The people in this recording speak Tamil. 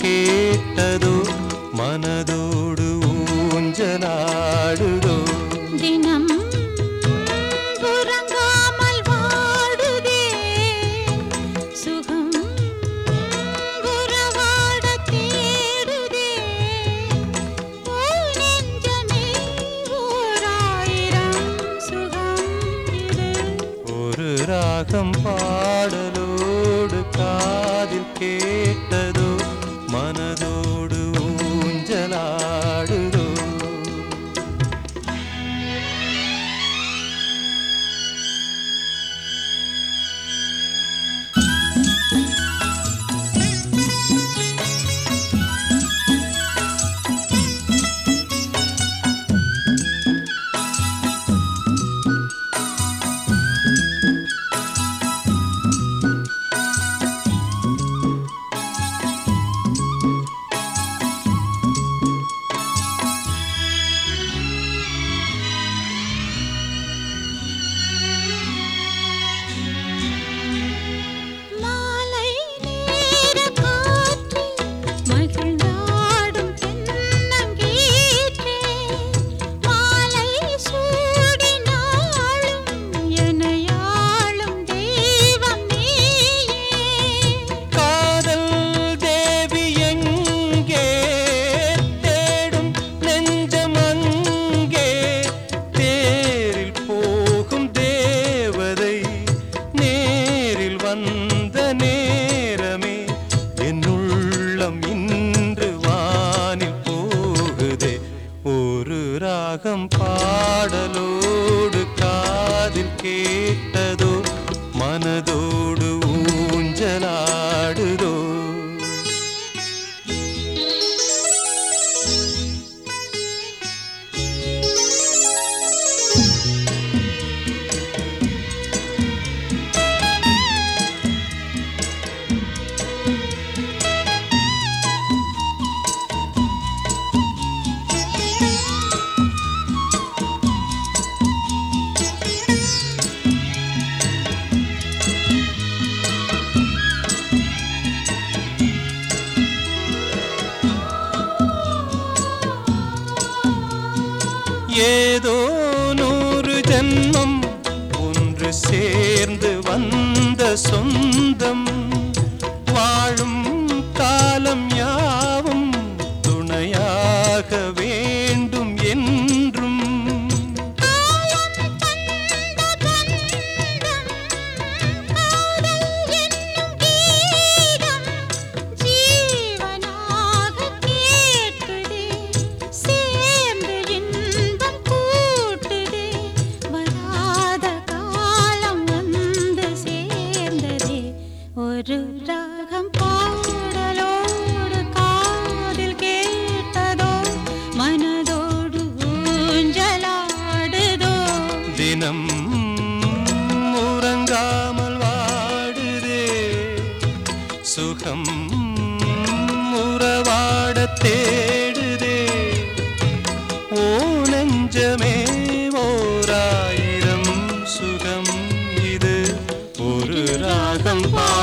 கேட்டதோ மனதோடு ஊஞ்சலாடுதோ தினம் உறங்காமல் வாடுதே சுகம் உறவாட தேடுதே ஓ நெஞ்சமே ஓராயிரம் சுகம் இது ஒரு ராகம் பாடலோடு காதில் கேட்டதோ மனதோடு ஊஞ்சலாடுதோ மாலை நேர காற்றே மகிழ்ந்தாடும் தென்னங்கீற்றே மாலை சூடினாலும் எனையாளும் தெய்வம் நீயே காதல் தேவி எங்கே தேடும் நெஞ்சம் அங்கே தேரில் போகும் தேவதை நேரில் வந்த நேரமே என் உள்ளம் இன்று வானில் போகுதே ஒரு ராகம் பாடலோடு காதில் கேட்டதோ மனதோடு ஊஞ்சலாடுதோ ஏதோ நூறு ஜென்மம் ஒன்று சேர்ந்து வந்த சொந்தம் வாழும் காலம் யாவும் துணையாக வேண்டும் என்றும் ஒரு ராகம் பாடலோடு காதில் கேட்டதோ மனதோடு ஊஞ்சலாடுதோ தினம் உறங்காமல் வாடுதே சுகம் உறவாட தேடுதே ஓ நெஞ்சமே ஓராயிரம் சுகம் இது ஒரு ராகம் பாட